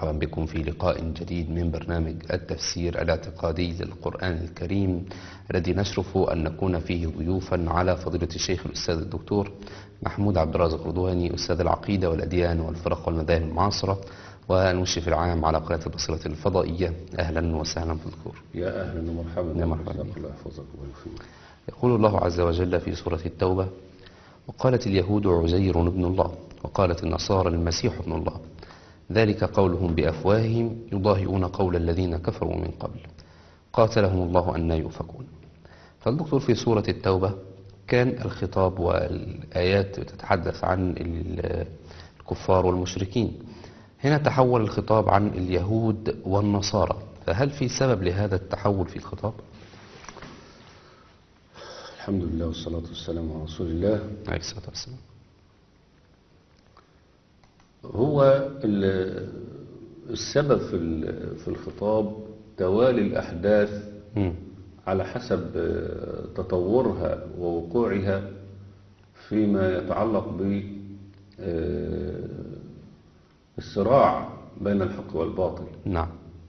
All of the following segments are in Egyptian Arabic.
ومرحبا بكم في لقاء جديد من برنامج التفسير الاعتقادي للقرآن الكريم الذي نشرف أن نكون فيه ضيوفا على فضيلة الشيخ الأستاذ الدكتور محمود عبد الرازق رضواني أستاذ العقيدة والأديان والفرق والمذاهب المعاصرة والمشرف العام على قناة البصيرة الفضائية أهلا وسهلا في الدكتور يا أهلا ومرحبا يا مرحبا. جزاك الله يحفظك ويوفقك يقول الله عز وجل في سورة التوبة وقالت اليهود عزير ابن الله وقالت النصارى المسيح ابن الله ذلك قولهم بأفواههم يضاهئون قول الذين كفروا من قبل قاتلهم الله أن يؤفكون فالدكتور في سورة التوبة كان الخطاب والآيات تتحدث عن ال- الكفار والمشركين هنا تحول الخطاب عن اليهود والنصارى فهل في سبب لهذا التحول في الخطاب؟ الحمد لله والصلاة والسلام على رسول الله عليه الصلاة والسلام هو ال- السبب في ال- في الخطاب توالي الأحداث مم. على حسب آه، تطورها ووقوعها فيما يتعلق ب آه، الصراع بين الحق والباطل نعم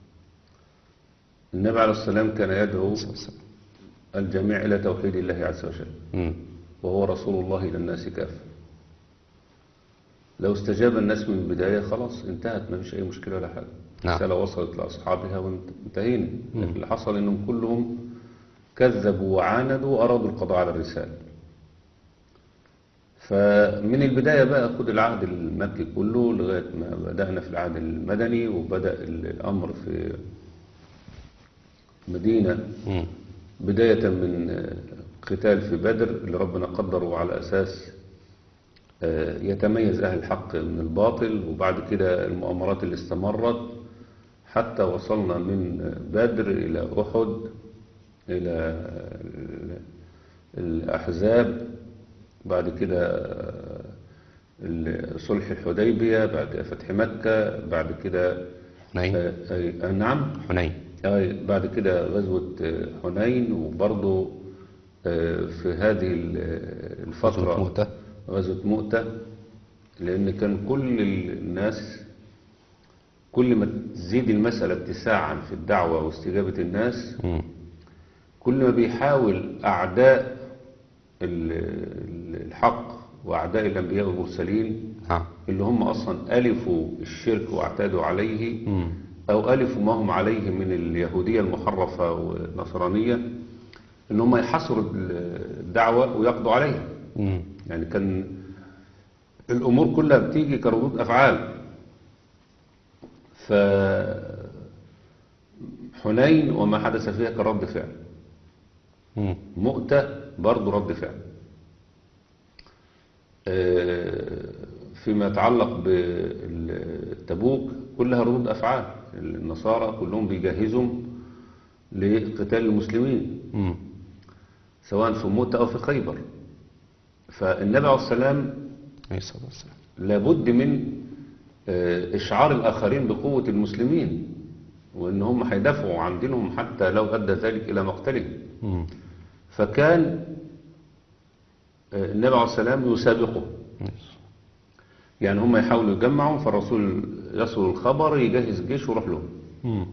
النبي عليه السلام كان يدعو عليه الصلاة والسلام. الجميع إلى توحيد الله عز وجل مم. وهو رسول الله إلى الناس كافة لو استجاب الناس من البداية خلاص انتهت ما فيش أي مشكلة ولا حاجة نعم. الرسالة وصلت لأصحابها وانتهينا لكن اللي حصل إنهم كلهم كذبوا وعاندوا وأرادوا القضاء على الرسالة فمن البداية بقى خد العهد المكي كله لغاية ما بدأنا في العهد المدني وبدأ الأمر في مدينة مم. بداية من آه، قتال في بدر اللي ربنا قدره على أساس آه، يتميز أهل الحق من الباطل وبعد كده المؤامرات اللي استمرت حتى وصلنا من بدر إلى أحد إلى ال- الأحزاب بعد كده آه، ال- صلح الحديبية بعد فتح مكة بعد كده حنين آه، آه، نعم حنين آه، بعد كده غزوة آه، حنين وبرضه آه، في هذه ال- الفترة غزوة مؤتة. غزوة مؤتة لأن كان كل الناس كل ما تزيد المسألة اتساعا في الدعوة واستجابة الناس مم. كل ما بيحاول أعداء ال- ال- الحق وأعداء الأنبياء والمرسلين نعم اللي هم أصلا ألفوا الشرك واعتادوا عليه مم. أو ألفوا ما هم عليه من اليهودية المحرفة والنصرانية إن هم يحصروا الدعوة ويقضوا عليها مم. يعني كان الأمور كلها بتيجي كردود أفعال ف حنين وما حدث فيها كرد فعل مم. مؤتة برضه رد فعل آه، فيما يتعلق بالتبوك كلها ردود أفعال النصارى كلهم بيجهزوا لقتال المسلمين مم. سواء في مؤتة أو في خيبر فالنبي عليه السلام عليه الصلاة والسلام لابد من آه، إشعار الآخرين بقوة المسلمين وإن هم هيدافعوا عن دينهم حتى لو أدى ذلك إلى مقتلهم مم. فكان آه، النبي عليه السلام يسابقه يعني هم يحاولوا يجمعوا فالرسول يصل الخبر يجهز جيش ويروح لهم مم.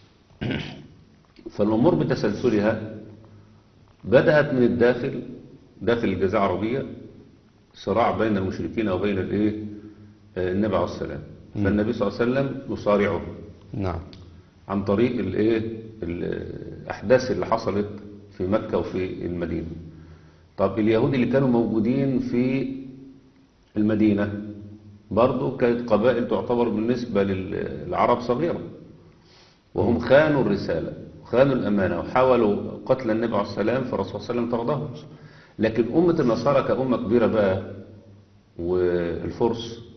فالأمور بتسلسلها بدأت من الداخل داخل الجزيرة العربية صراع بين المشركين وبين الايه آه، النبي عليه السلام فالنبي صلى الله عليه وسلم يصارعه نعم عن طريق الايه الاحداث اللي حصلت في مكة وفي المدينة طب اليهود اللي كانوا موجودين في المدينة برضو كانت قبائل تعتبر بالنسبة للعرب صغيرة وهم خانوا الرسالة وخانوا الأمانة وحاولوا قتل النبي عليه السلام فالرسول صلى الله عليه وسلم طردهم لكن أمة النصارى كأمة كبيرة بقى والفرس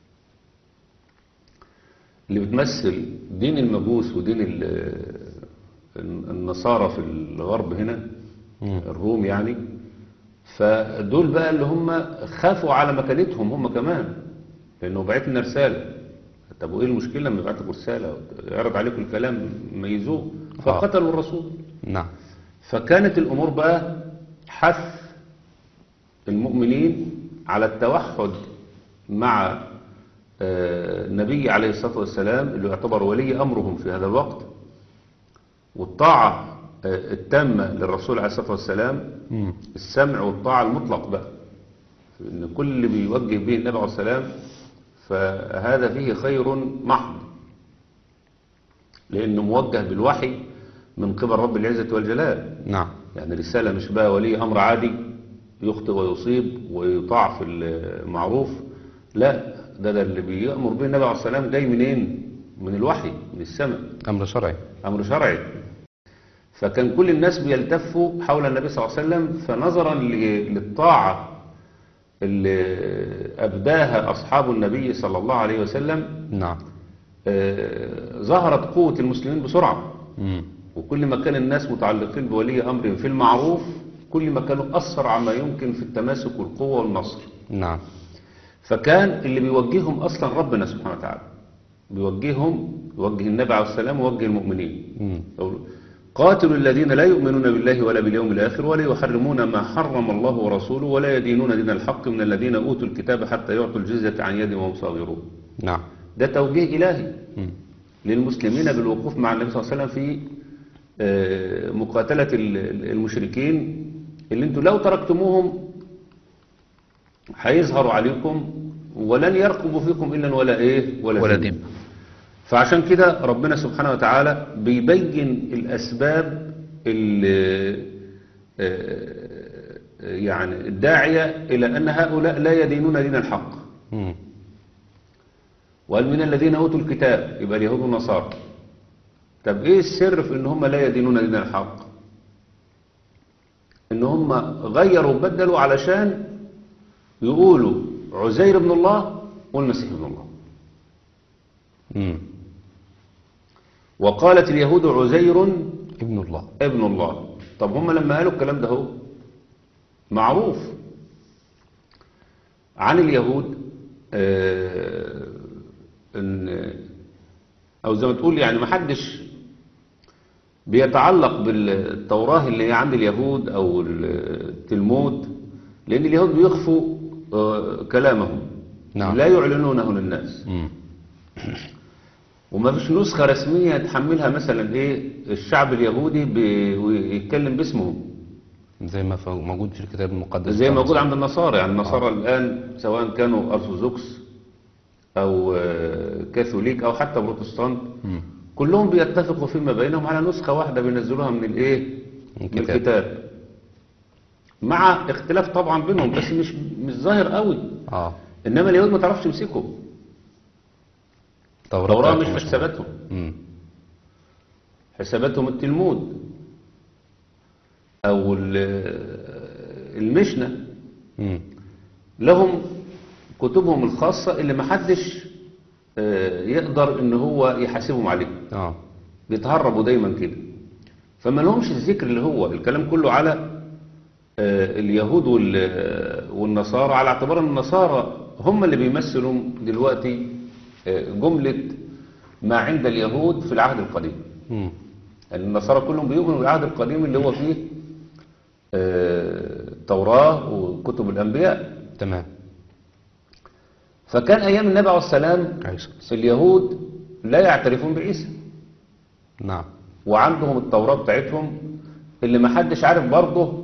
اللي بتمثل دين المجوس ودين ال- النصارى في الغرب هنا الروم يعني فدول بقى اللي هم خافوا على مكانتهم هم كمان لانه بعت لنا رساله طب وايه المشكله لما يبعت لكم رساله يعرض عليكم الكلام ميزوه فقتلوا الرسول نعم فكانت الامور بقى حث المؤمنين على التوحد مع آه، النبي عليه الصلاة والسلام اللي يعتبر ولي أمرهم في هذا الوقت والطاعة آه، التامة للرسول عليه الصلاة والسلام مم. السمع والطاعة المطلق بقى إن كل اللي بيوجه به النبي عليه السلام فهذا فيه خير محض لأنه موجه بالوحي من قبل رب العزة والجلال نعم يعني رسالة مش بقى ولي أمر عادي يخطئ ويصيب ويطاع في المعروف لا ده ده اللي بيأمر به النبي عليه الصلاة والسلام جاي منين؟ من الوحي من السماء أمر شرعي أمر شرعي فكان كل الناس بيلتفوا حول النبي صلى الله عليه وسلم فنظرا ل- للطاعة اللي أبداها أصحاب النبي صلى الله عليه وسلم نعم آه، ظهرت قوة المسلمين بسرعة مم. وكل ما كان الناس متعلقين بولي أمر في المعروف كل ما كانوا أسرع ما يمكن في التماسك والقوة والنصر نعم فكان اللي بيوجههم أصلا ربنا سبحانه وتعالى بيوجههم يوجه النبي عليه السلام ويوجه المؤمنين مم. يقول قاتلوا الذين لا يؤمنون بالله ولا باليوم الآخر ولا يحرمون ما حرم الله ورسوله ولا يدينون دين الحق من الذين أوتوا الكتاب حتى يعطوا الجزية عن يد وهم صاغرون نعم ده توجيه إلهي مم. للمسلمين بالوقوف مع النبي صلى الله عليه وسلم في آه، مقاتلة ال- ال- المشركين اللي انتوا لو تركتموهم هيظهروا عليكم ولن يرقبوا فيكم إلا ولا إيه ولا ذمة. ذمة. فعشان كده ربنا سبحانه وتعالى بيبين الأسباب اللي آه، يعني الداعية إلى أن هؤلاء لا يدينون دين الحق مم. وقال من الذين أوتوا الكتاب يبقى اليهود والنصارى طب إيه السر في إن هم لا يدينون دين الحق إن هم غيروا وبدلوا علشان يقولوا عزير ابن الله والمسيح ابن الله مم. وقالت اليهود عزير ابن الله ابن الله طب هم لما قالوا الكلام ده هو معروف عن اليهود آه، ان او زي ما تقول يعني ما حدش بيتعلق بالتوراة اللي هي عند اليهود او التلمود لان اليهود بيخفوا آه، كلامهم نعم. لا يعلنونه للناس مم. وما فيش نسخة رسمية تحملها مثلا ايه الشعب اليهودي بي- ويتكلم باسمهم زي ما ف- موجود في الكتاب المقدس زي ما بتاع موجود مصر. عند النصارى يعني النصارى الآن سواء كانوا أرثوذكس أو آه، كاثوليك أو حتى بروتستانت مم. كلهم بيتفقوا فيما بينهم على نسخة واحدة بينزلوها من الإيه؟ من الكتاب. الكتاب مع اختلاف طبعا بينهم بس مش مش ظاهر قوي اه إنما اليهود ما تعرفش يمسكوا التوراة التوراة مش بتاعتهم في حساباتهم مم. حساباتهم التلمود أو ال- المشنة مم. لهم كتبهم الخاصة اللي محدش آه، يقدر ان هو يحاسبهم عليها اه بيتهربوا دايما كده فما لهمش الذكر اللي هو الكلام كله على آه، اليهود وال- والنصارى على اعتبار ان النصارى هم اللي بيمثلوا دلوقتي آه، جملة ما عند اليهود في العهد القديم مم. يعني النصارى كلهم بيؤمنوا بالعهد القديم اللي هو فيه آه، التوراة وكتب الأنبياء تمام فكان أيام النبي عليه السلام عليه الصلاة والسلام. اليهود لا يعترفون بعيسى نعم وعندهم التوراة بتاعتهم اللي ما حدش عارف برضه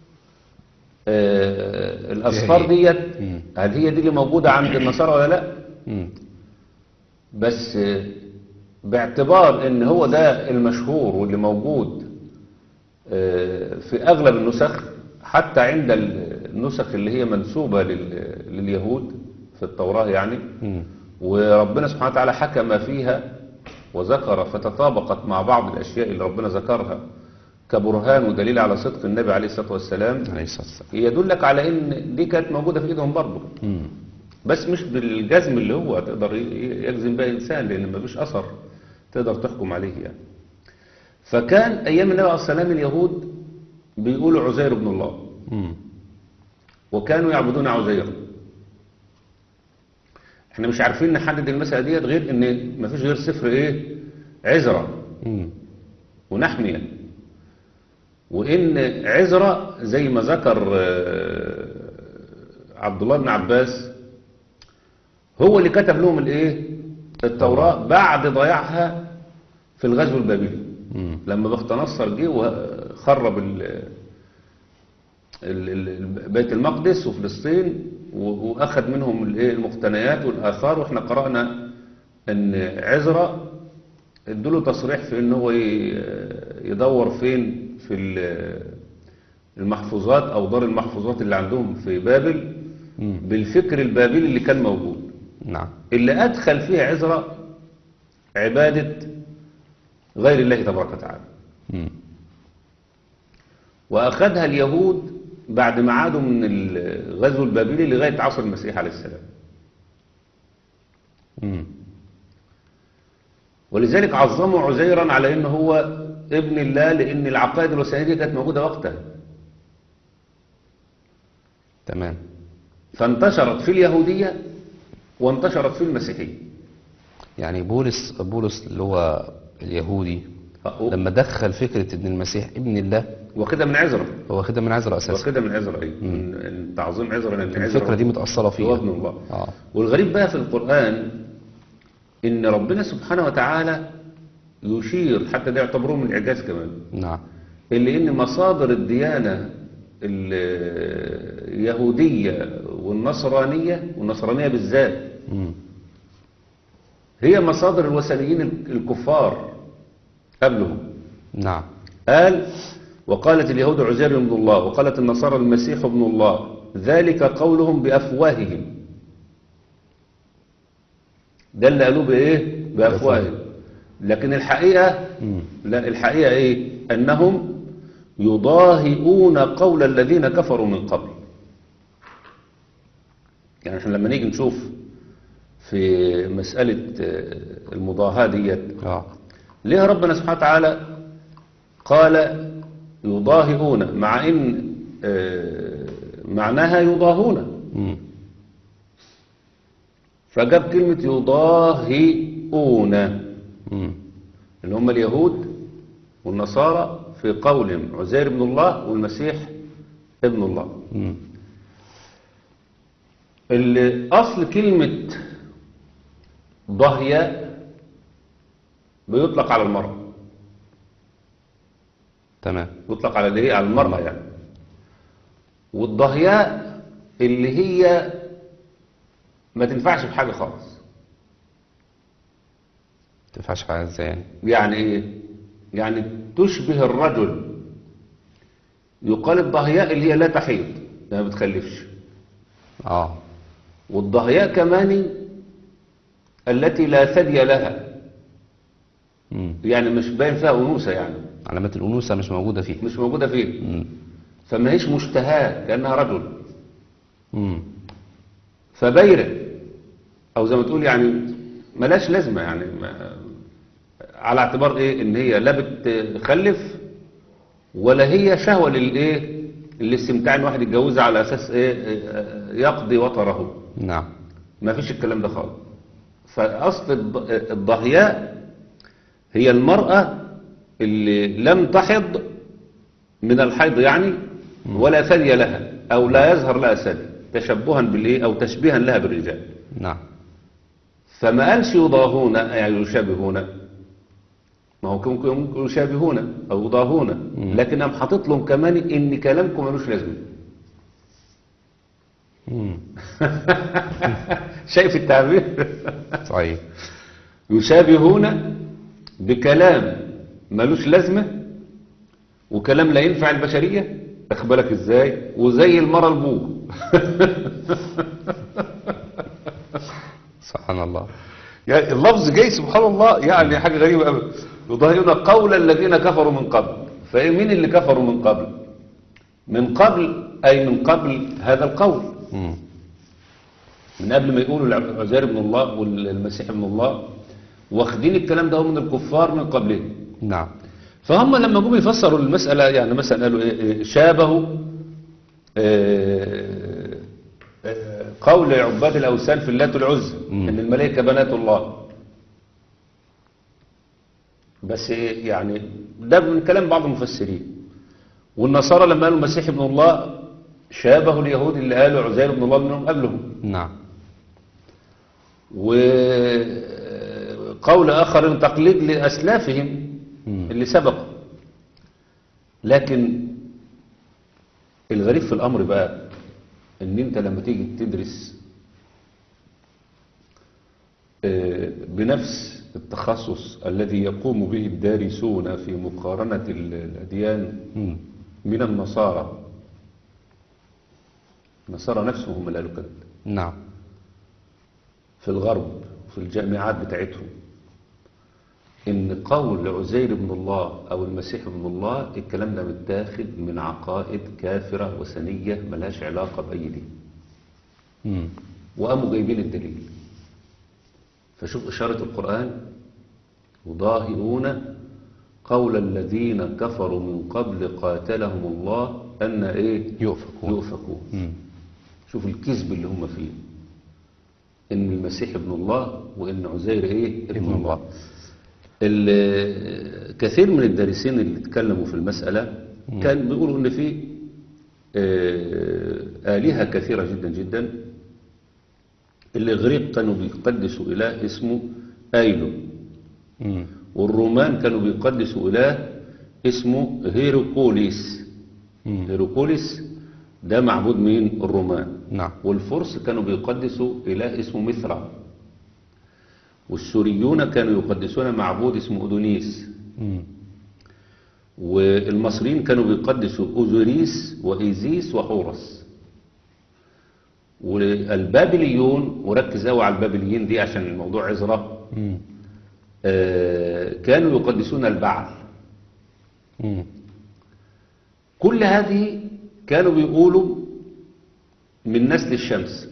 آه الأصفار هي. ديت مم. هل هي دي اللي موجودة عند النصارى ولا لا مم. بس آه باعتبار ان هو ده المشهور واللي موجود آه في أغلب النسخ حتى عند النسخ اللي هي منسوبة لل- لليهود في التوراة يعني مم. وربنا سبحانه وتعالى حكم فيها وذكر فتطابقت مع بعض الأشياء اللي ربنا ذكرها كبرهان ودليل على صدق النبي عليه الصلاة والسلام عليه الصلاة والسلام يدلك على ان دي كانت موجودة في ايدهم برضه مم. بس مش بالجزم اللي هو تقدر ي- يجزم بها انسان لان مفيش اثر تقدر تحكم عليه يعني فكان ايام النبي عليه الصلاة والسلام اليهود بيقولوا عزير ابن الله مم. وكانوا يعبدون عزير احنا مش عارفين نحدد المسألة ديت غير ان مفيش غير سفر ايه عزرة مم. ونحمية وإن عزرة زي ما ذكر آه، عبد الله بن عباس هو اللي كتب لهم الايه التوراة بعد ضياعها في الغزو البابلي مم. لما بخت نصر جه وخرب ال ال- ال- بيت المقدس وفلسطين و- واخذ منهم الايه المقتنيات والاثار واحنا قرانا ان عزرا ادوا له تصريح في ان هو ي- يدور فين في ال- المحفوظات او دار المحفوظات اللي عندهم في بابل مم. بالفكر البابلي اللي كان موجود نعم اللي أدخل فيها عزرا عبادة غير الله تبارك وتعالى مم. وأخذها اليهود بعد ما عادوا من الغزو البابلي لغاية عصر المسيح عليه السلام مم. ولذلك عظموا عزيرا على أنه هو ابن الله لأن العقائد الوثنية دي كانت موجودة وقتها تمام فانتشرت في اليهودية وانتشرت في المسيحية يعني بولس بولس اللي هو اليهودي لما دخل فكرة ان المسيح ابن الله وكده من عزرا هو كده من عزرا اساسا وكده من عزرا أي من من تعظيم عزرا لأن عزرا الفكرة دي متأصلة هو فيه ابن الله اه والغريب بقى في القرآن إن ربنا سبحانه وتعالى يشير حتى ده يعتبروه من الإعجاز كمان نعم اللي إن مصادر الديانة اليهودية والنصرانية والنصرانية بالذات مم. هي مصادر الوثنيين الكفار قبلهم نعم قال وقالت اليهود عزير ابن الله وقالت النصارى المسيح ابن الله ذلك قولهم بأفواههم ده اللي قالوه بإيه بأفواههم لكن الحقيقة مم. لا الحقيقة إيه أنهم يضاهئون قول الذين كفروا من قبل يعني احنا لما نيجي نشوف في مسألة آه، المضاهاة ديت اه ليه ربنا سبحانه وتعالى قال يضاهئون مع ان آه، معناها يضاهون مم. فجاب كلمة يضاهئون مم. اللي هم اليهود والنصارى في قولهم عزير ابن الله والمسيح ابن الله مم. اللي أصل كلمة ضهياء بيطلق على المرأة تمام يطلق على الايه على المرأة يعني والضهياء اللي هي ما تنفعش في حاجة خالص تنفعش حاجة ازاي يعني يعني ايه يعني تشبه الرجل يقال الضهياء اللي هي لا تحيض ما بتخلفش اه والضهياء كمان التي لا ثدي لها مم. يعني مش باين فيها أنوثة يعني علامات الأنوثة مش موجودة فيه مش موجودة فيه مم. فما هيش مشتهاة كأنها رجل مم. فبايرة او زي ما تقول يعني ملاش لازمة يعني ما على اعتبار ايه ان هي لا بتخلف ولا هي شهوة للايه الاستمتاع ان واحد يتجوزها على اساس ايه آه، يقضي وطره نعم ما فيش الكلام ده خالص فاصل الض- الضهياء هي المرأة اللي لم تحض من الحيض يعني ولا ثدي لها او لا يظهر لها ثدي تشبها بالايه او تشبيها لها بالرجال نعم فما قالش يضاهون يعني يشابهون ما هو ممكن ممكن يشابهون او يضاهون لكن قام حاطط لهم كمان ان كلامكم ملوش لازمه مم. شايف التعبير صحيح يشابهون بكلام ملوش لازمه وكلام لا ينفع البشريه اخبرك ازاي وزي المرة البوق سبحان الله يعني اللفظ جاي سبحان الله يعني حاجة غريبة قوي يضاهئون قول الذين كفروا من قبل فمين اللي كفروا من قبل من قبل أي من قبل هذا القول مم. من قبل ما يقولوا العزير ابن الله والمسيح ابن الله واخدين الكلام ده من الكفار من قبلهم نعم فهم لما جم يفسروا المسألة يعني مثلا قالوا إيه إيه شابهوا آه، آه، قول عباد الأوثان في اللات والعزى مم. إن الملائكة بنات الله بس إيه يعني ده من كلام بعض المفسرين والنصارى لما قالوا المسيح ابن الله شابهوا اليهود اللي قالوا عزير ابن الله منهم قبلهم نعم وقول آخر تقليد لأسلافهم اللي سبقوا لكن الغريب في الأمر بقى ان انت لما تيجي تدرس آه، بنفس التخصص الذي يقوم به الدارسون في مقارنة ال- الأديان مم. من النصارى النصارى نفسهم هم اللي قالوا كده نعم في الغرب في الجامعات بتاعتهم ان قول عزير بن الله او المسيح ابن الله الكلام ده متاخد من عقائد كافرة وثنية ملهاش علاقة بأي دين مم. وقاموا جايبين الدليل فشوف إشارة القرآن يضاهئون قول الذين كفروا من قبل قاتلهم الله أن إيه يؤفكون. يؤفكون مم. شوف الكذب اللي هم فيه إن المسيح ابن الله وإن عزير إيه ابن الله. ال- كثير من الدارسين اللي اتكلموا في المسألة كان بيقولوا إن في آه، آلهة كثيرة جدا جدا اللي الغريق كانوا بيقدسوا إله اسمه آيلو مم. والرومان كانوا بيقدسوا إله اسمه هيروكوليس مم. هيروكوليس ده معبود مين الرومان نعم والفرس كانوا بيقدسوا إله اسمه مثرى والسوريون كانوا يقدسون معبود اسمه أدونيس مم. والمصريين كانوا بيقدسوا أوزوريس وإيزيس وحورس والبابليون وركز قوي على البابليين دي عشان الموضوع عذرة مم. آه، كانوا يقدسون البعل مم. كل هذه كانوا بيقولوا من نسل الشمس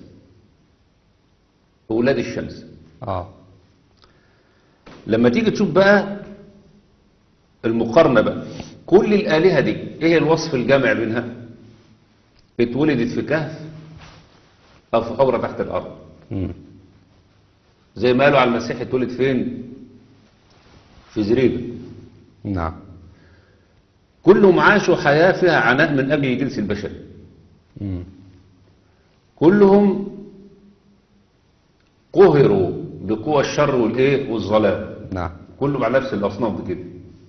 أولاد الشمس اه لما تيجي تشوف بقى المقارنة بقى كل الآلهة دي ايه الوصف الجامع بينها اتولدت في كهف او في حجرة تحت الارض مم. زي ما قالوا على المسيح اتولد فين في زريبة نعم كلهم عاشوا حياة فيها عناء من أجل الجنس البشري مم. كلهم قهروا بقوى الشر والايه والظلام نعم كله على نفس الاصناف دي كده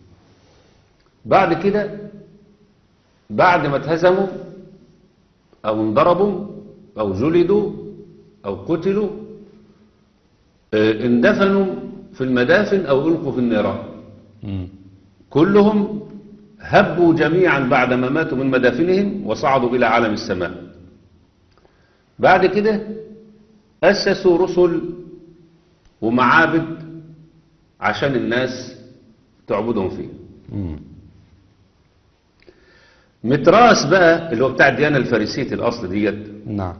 بعد كده بعد ما اتهزموا او انضربوا او جلدوا او قتلوا آه، اندفنوا في المدافن او القوا في النيران مم. كلهم هبوا جميعا بعد ما ماتوا من مدافنهم وصعدوا الى عالم السماء بعد كده اسسوا رسل ومعابد عشان الناس تعبدهم فيه مم. متراس بقى اللي هو بتاع الديانة الفارسية الأصل ديت نعم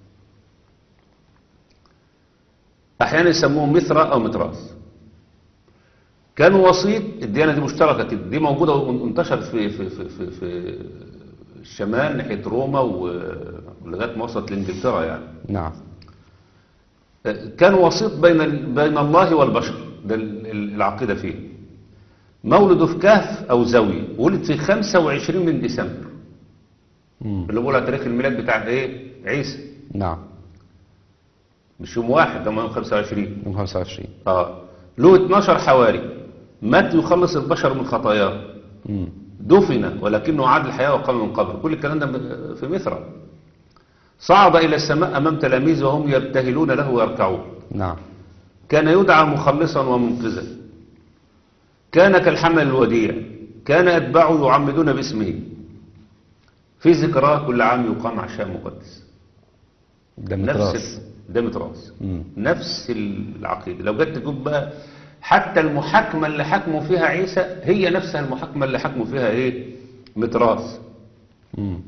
أحيانا يسموه مثرى أو متراس كان وسيط الديانة دي مشتركة كده دي موجودة وانتشرت في في في في, في الشمال ناحية روما و- ولغاية ما وصلت لإنجلترا يعني نعم كان وسيط بين ال- بين الله والبشر ده ال- ال- العقيدة فيه مولده في كهف أو زاوية ولد في 25 من ديسمبر مم. اللي بقول على تاريخ الميلاد بتاع ايه عيسى نعم مش يوم واحد ده يوم 25 يوم 25 اه له 12 حواري مات يخلص البشر من خطاياه مم. دفن ولكنه عاد الحياة وقام من قبر كل الكلام ده في مصر صعد إلى السماء أمام تلاميذه وهم يبتهلون له ويركعون نعم كان يدعى مخلصا ومنقذا كان كالحمل الوديع كان أتباعه يعمدون باسمه في ذكراه كل عام يقام عشاء مقدس ده نفس متراس ال- ده متراس مم. نفس العقيدة لو جت تقول بقى حتى المحاكمة اللي حكموا فيها عيسى هي نفسها المحاكمة اللي حكموا فيها ايه متراس مم.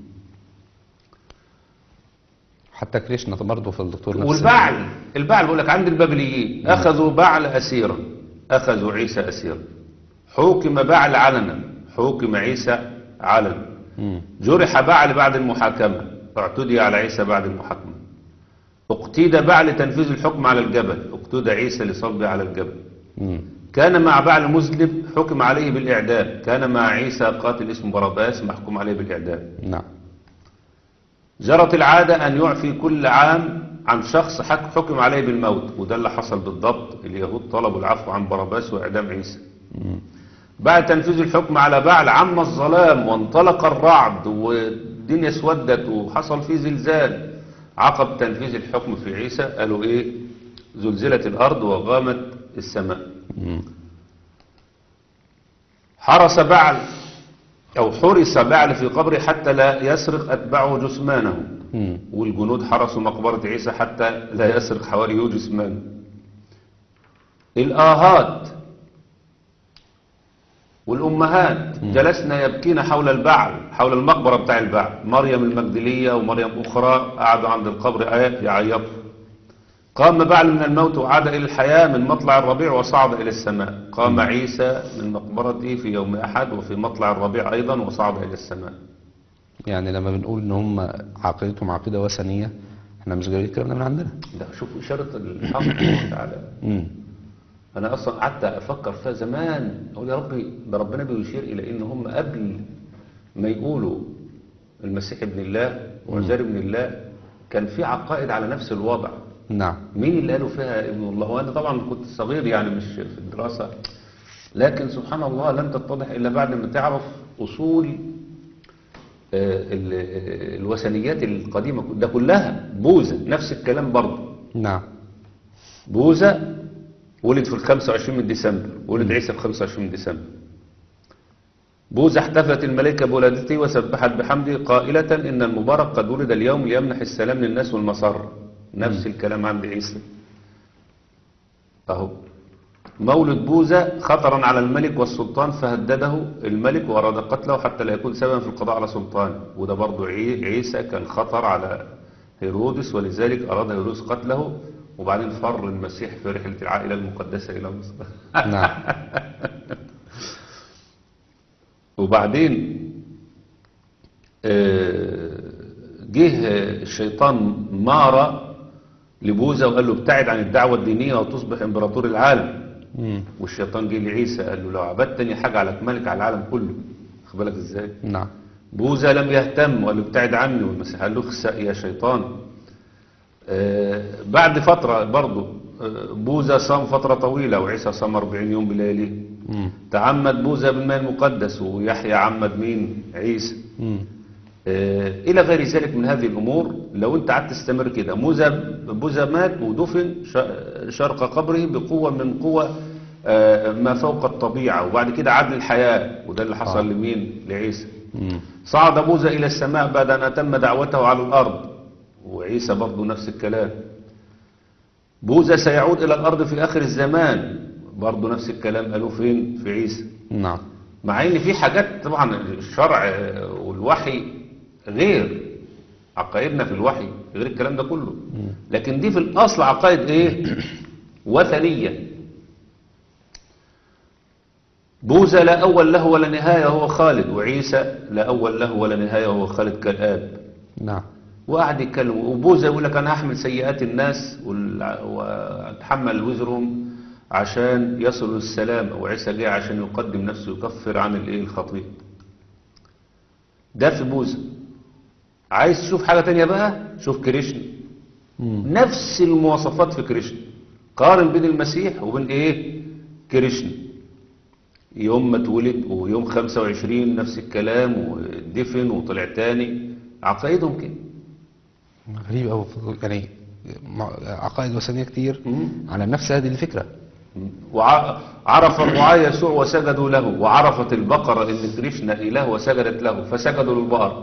حتى كريشنا برضه في الدكتور نفس والبعل البعل بيقول لك عند البابليين اخذوا بعل اسيرا اخذوا عيسى اسيرا حكم بعل علنا حكم عيسى علنا مم. جرح بعل بعد المحاكمة اعتدي على عيسى بعد المحاكمة اقتيد بعل لتنفيذ الحكم على الجبل اقتدى عيسى لصلبه على الجبل مم. كان مع بعل مذنب حكم عليه بالإعدام كان مع عيسى قاتل اسمه باراباس محكوم عليه بالإعدام نعم جرت العادة أن يعفي كل عام عن شخص حك- حكم عليه بالموت وده اللي حصل بالضبط اليهود طلبوا العفو عن بarabbاس وإعدام عيسى بعد تنفيذ الحكم على بعل عم الظلام وانطلق الرعد والدنيا اسودت وحصل فيه زلزال عقب تنفيذ الحكم في عيسى قالوا ايه زلزلت الارض وغامت السماء مم. حرس بعل او حرس بعل في قبره حتى لا يسرق اتباعه جثمانه مم. والجنود حرسوا مقبرة عيسى حتى لا يسرق حواريه جثمانه الآهات والأمهات جلسنا يبكين حول البعل حول المقبرة بتاع البعل مريم المجدلية ومريم أخرى قعدوا عند القبر يعيطوا قام بعل من الموت وعاد إلى الحياة من مطلع الربيع وصعد إلى السماء قام عيسى من مقبرته في يوم أحد وفي مطلع الربيع أيضا وصعد إلى السماء يعني لما بنقول ان هم عقيدتهم عقيدة وثنية احنا مش جايبين الكلام ده من عندنا ده شوف إشارة الحق سبحانه وتعالى مم. انا اصلا قعدت افكر فيها زمان اقول يا ربي ده ربنا بيشير الى ان هم قبل ما يقولوا المسيح ابن الله وعزير ابن الله كان في عقائد على نفس الوضع نعم مين اللي قالوا فيها ابن الله وانا طبعا كنت صغير يعني مش في الدراسة لكن سبحان الله لم تتضح الا بعد ما تعرف اصول آه، ال- آه، الوثنيات القديمة ده كلها بوذا نفس الكلام برضه نعم بوذا ولد في ال 25 من ديسمبر ولد عيسى في 25 من ديسمبر بوذا احتفلت الملائكة بولادته وسبحت بحمده قائلة إن المبارك قد ولد اليوم ليمنح السلام للناس والمسر نفس الكلام عند عيسى أهو مولد بوذا خطرا على الملك والسلطان فهدده الملك وأراد قتله حتى لا يكون سببا في القضاء على سلطانه وده برضو عي- عيسى كان خطر على هيرودس ولذلك أراد هيرودس قتله وبعدين فر المسيح في رحلة العائلة المقدسة إلى مصر نعم وبعدين آه، جه الشيطان مارة لبوذا وقال له ابتعد عن الدعوة الدينية وتصبح امبراطور العالم مم. والشيطان جه لعيسى قال له لو عبدتني حاجة على ملك على العالم كله خد بالك ازاي نعم بوذا لم يهتم وقال له ابتعد عني والمسيح قال له اخسأ يا شيطان آه، بعد فترة برضه آه، بوذا صام فترة طويلة وعيسى صام 40 يوم بلياليه مم. تعمد بوذا بالماء المقدس ويحيى عمد مين عيسى مم. آه، إلى غير ذلك من هذه الأمور لو أنت قعدت تستمر كده موذا بوذا مات ودفن ش- شرق قبره بقوة من قوة آه، ما فوق الطبيعة وبعد كده عاد للحياة وده اللي حصل آه. لمين لعيسى مم. صعد بوذا إلى السماء بعد أن أتم دعوته على الأرض وعيسى برضه نفس الكلام بوذا سيعود إلى الأرض في آخر الزمان برضه نفس الكلام قالوا فين في عيسى نعم مع ان في حاجات طبعا الشرع والوحي غير عقائدنا في الوحي غير الكلام ده كله لكن دي في الاصل عقائد ايه وثنيه بوذا لا اول له ولا نهايه هو خالد وعيسى لا اول له ولا نهايه هو خالد كالاب نعم وقعد يتكلم وبوذا يقول لك انا هحمل سيئات الناس والع- واتحمل وزرهم عشان يصلوا للسلام وعيسى جاي عشان يقدم نفسه يكفر عن الايه الخطيئه ده في بوذا عايز تشوف حاجه تانية بقى شوف كريشنا مم. نفس المواصفات في كريشنا قارن بين المسيح وبين ايه كريشنا يوم ما اتولد ويوم 25 نفس الكلام ودفن وطلع تاني عقائدهم كده غريب أوي يعني مع- عقائد وثنية كتير مم. على نفس هذه الفكرة وعرف الرعاة يسوع وسجدوا له وعرفت البقرة ان كريشنا اله وسجدت له فسجدوا للبقر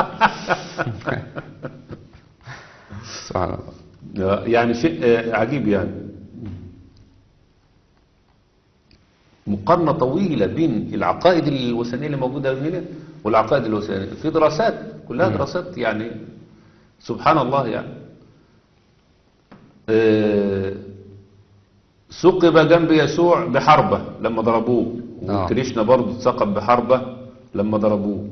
سبحان الله يعني شيء آه، عجيب يعني مقارنة طويلة بين العقائد الوثنية اللي موجودة هنا والعقائد الوثنية في دراسات كلها دراسات يعني سبحان الله يعني آه، ثقب جنب يسوع بحربة لما ضربوه آه. وكريشنا برضه اتثقب بحربة لما ضربوه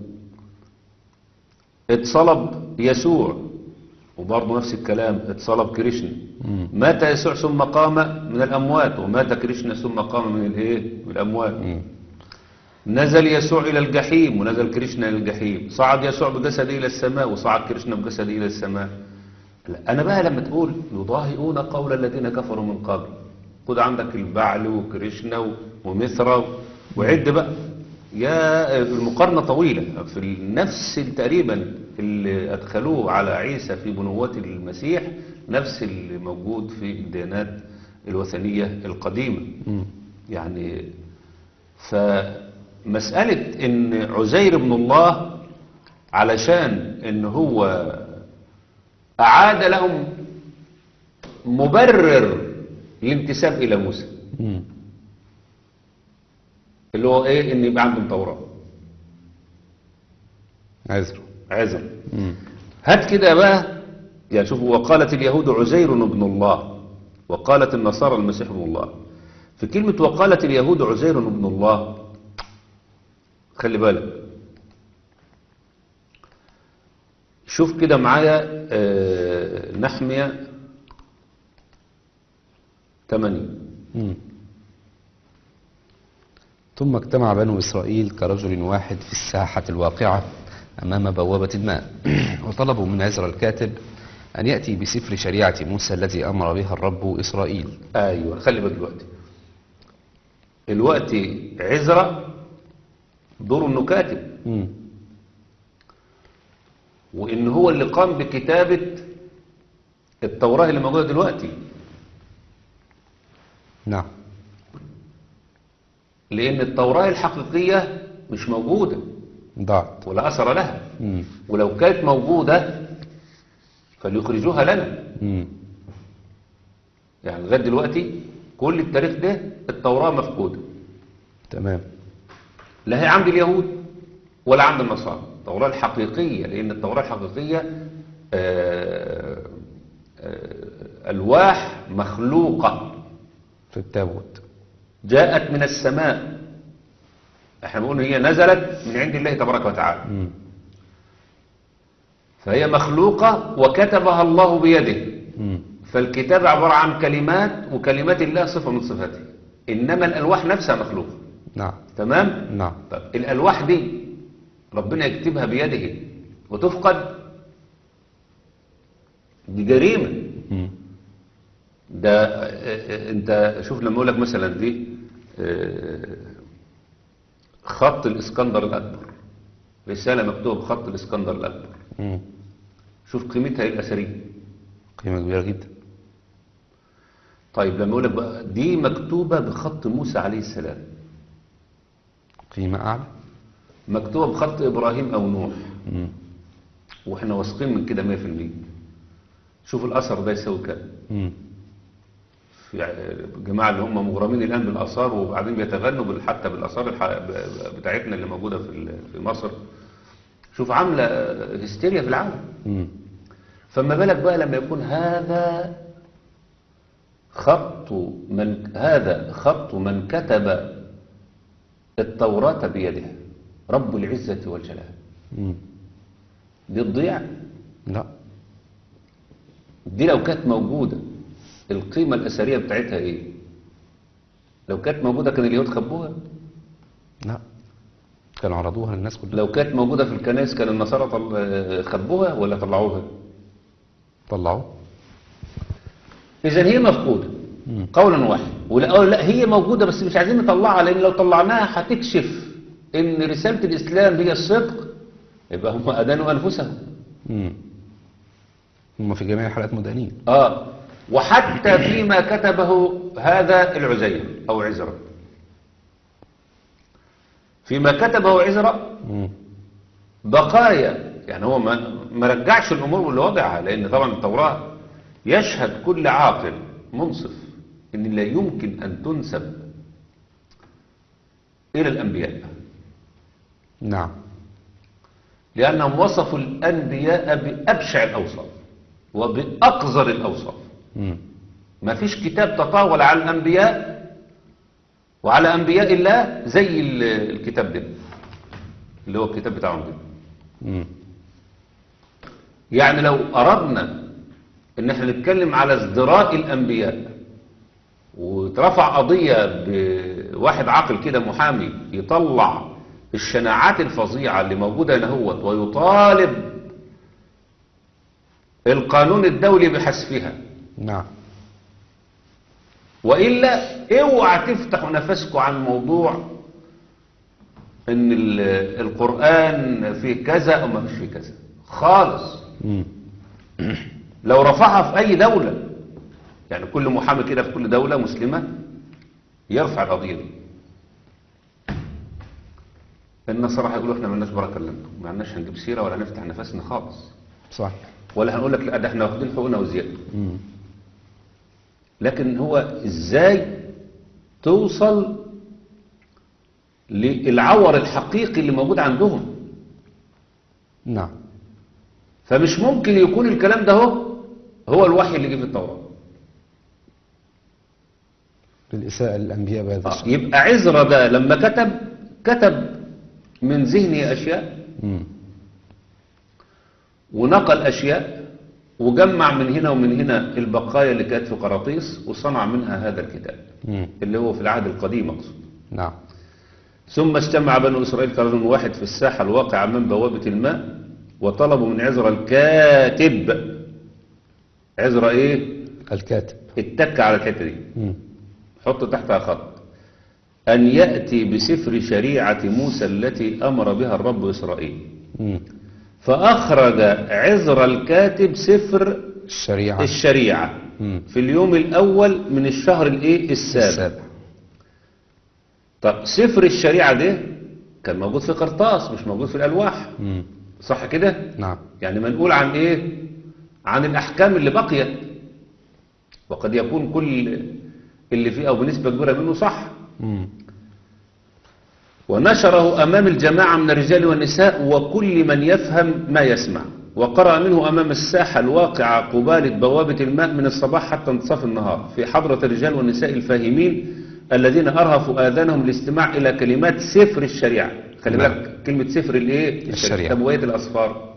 اتصلب يسوع وبرضه نفس الكلام اتصلب كريشنا مم. مات يسوع ثم قام من الأموات ومات كريشنا ثم قام من الايه من الأموات مم. نزل يسوع إلى الجحيم ونزل كريشنا إلى الجحيم صعد يسوع بجسده إلى السماء وصعد كريشنا بجسده إلى السماء لا أنا بقى لما تقول يضاهئون قول الذين كفروا من قبل خد عندك البعل وكريشنا و- ومثرى وعد بقى يا المقارنة طويلة في نفس تقريبا اللي أدخلوه على عيسى في بنوة المسيح نفس اللي موجود في الديانات الوثنية القديمة مم. يعني فمسألة ان عزير بن الله علشان ان هو اعاد لهم مبرر الانتساب الى موسى مم. اللي هو ايه ان يبقى عندهم توراة عذر عزر مم. هات كده بقى يعني شوفوا وقالت اليهود عزير ابن الله وقالت النصارى المسيح ابن الله في كلمة وقالت اليهود عزير ابن الله خلي بالك شوف كده معايا آه، نحمية 8 مم. ثم اجتمع بنو إسرائيل كرجل واحد في الساحة الواقعة أمام بوابة الماء وطلبوا من عزرا الكاتب أن يأتي بسفر شريعة موسى الذي أمر بها الرب إسرائيل ايوه خلي بالك دلوقتي الوقت عزرا دوره انه كاتب مم. وان هو اللي قام بكتابة التوراة اللي موجودة دلوقتي نعم لان التوراة الحقيقية مش موجودة ضاعت ولا اثر لها مم. ولو كانت موجودة فليخرجوها لنا مم. يعني لغاية دلوقتي كل التاريخ ده التوراة مفقودة تمام لا هي عند اليهود ولا عند النصارى التوراة الحقيقية لأن التوراة الحقيقية آه، آه، ألواح مخلوقة في التابوت جاءت من السماء احنا بنقول هي نزلت من عند الله تبارك وتعالى مم. فهي مخلوقة وكتبها الله بيده مم. فالكتاب عبارة عن كلمات وكلمات الله صفة من صفاته إنما الألواح نفسها مخلوقة نعم تمام؟ نعم طب الألواح دي ربنا يكتبها بيده وتفقد دي جريمة مم. ده آه، آه، انت شوف لما اقول لك مثلا دي آه، خط الاسكندر الاكبر رسالة مكتوبة بخط الاسكندر الاكبر مم. شوف قيمتها الأثرية قيمة كبيرة جدا طيب لما اقول لك بقى دي مكتوبة بخط موسى عليه السلام قيمة أعلى مكتوبة بخط إبراهيم أو نوح مم. واحنا واثقين من كده 100% شوف الأثر ده يساوي كام مم. في الجماعة اللي هم مغرمين الآن بالآثار وبعدين بيتغنوا بال- حتى بالآثار الح- ب- بتاعتنا اللي موجودة في ال- في مصر شوف عاملة هستيريا في العالم مم. فما بالك بقى لما يكون هذا خط من هذا خط من كتب التوراة بيده رب العزة والجلال مم. دي تضيع لا دي لو كانت موجودة القيمة الأثرية بتاعتها إيه لو كانت موجودة كان اليهود خبوها لا كانوا عرضوها للناس كلها لو كانت موجودة في الكنائس كان النصارى طل... خبوها ولا طلعوها طلعوه إذا هي مفقودة مم. قولا واحد ولا أو لا هي موجودة بس مش عايزين نطلعها لأن لو طلعناها هتكشف إن رسالة الإسلام هي الصدق يبقى هم أدانوا أنفسهم مم. هم في جميع الحالات مدانين آه وحتى فيما كتبه هذا العزير أو عزرا فيما كتبه عزرا مم. بقايا يعني هو ما ما رجعش الامور اللي وضعها لان طبعا التوراه يشهد كل عاقل منصف ان لا يمكن ان تنسب الى الانبياء نعم لانهم وصفوا الانبياء بابشع الاوصاف وباقذر الاوصاف مم. ما فيش كتاب تطاول على الانبياء وعلى انبياء الله زي ال- الكتاب ده اللي هو الكتاب بتاعهم ده مم. يعني لو أردنا ان احنا نتكلم على ازدراء الانبياء وترفع قضية بواحد عاقل كده محامي يطلع الشناعات الفظيعة اللي موجودة هنا هوت ويطالب القانون الدولي بحذفها نعم وإلا اوعى تفتحوا نفسكم عن موضوع ان ال- القرآن فيه كذا او ما فيش فيه كذا خالص مم. لو رفعها في اي دولة يعني كل محامي كده في كل دولة مسلمة يرفع القضية دي النصارى هيقولوا احنا مالناش بركة الا انتم ما عندناش هنجيب سيرة ولا نفتح نفسنا خالص صح ولا هنقول لك لا ده احنا واخدين حقوقنا وزيادة مم. لكن هو ازاي توصل للعور الحقيقي اللي موجود عندهم نعم فمش ممكن يكون الكلام ده هو هو الوحي اللي جه في التوراة بالإساءة للأنبياء بهذا آه، الشكل يبقى عزرا ده لما كتب كتب من ذهنه أشياء مم. ونقل أشياء وجمع من هنا ومن هنا البقايا اللي كانت في قراطيس وصنع منها هذا الكتاب مم. اللي هو في العهد القديم أقصد نعم ثم اجتمع بنو إسرائيل كرجل واحد في الساحة الواقعة من بوابة الماء وطلبوا من عزرا الكاتب عزرا ايه الكاتب اتك على الحتة دي مم. حط تحتها خط أن يأتي بسفر شريعة موسى التي أمر بها الرب إسرائيل مم. فأخرج عزرا الكاتب سفر الشريعة الشريعة مم. في اليوم الأول من الشهر الايه السابع السابع طب سفر الشريعة ده كان موجود في قرطاس مش موجود في الألواح مم. صح كده نعم يعني منقول عن ايه عن الأحكام اللي بقيت وقد يكون كل اللي فيه أو بنسبة كبيرة منه صح مم. ونشره أمام الجماعة من الرجال والنساء وكل من يفهم ما يسمع وقرأ منه أمام الساحة الواقعة قبالة بوابة الماء من الصباح حتى انتصاف النهار في حضرة الرجال والنساء الفاهمين الذين أرهفوا آذانهم الاستماع إلى كلمات سفر الشريعة خلي نعم. بالك كلمة سفر الإيه؟ الشريعة. تبوية الأصفار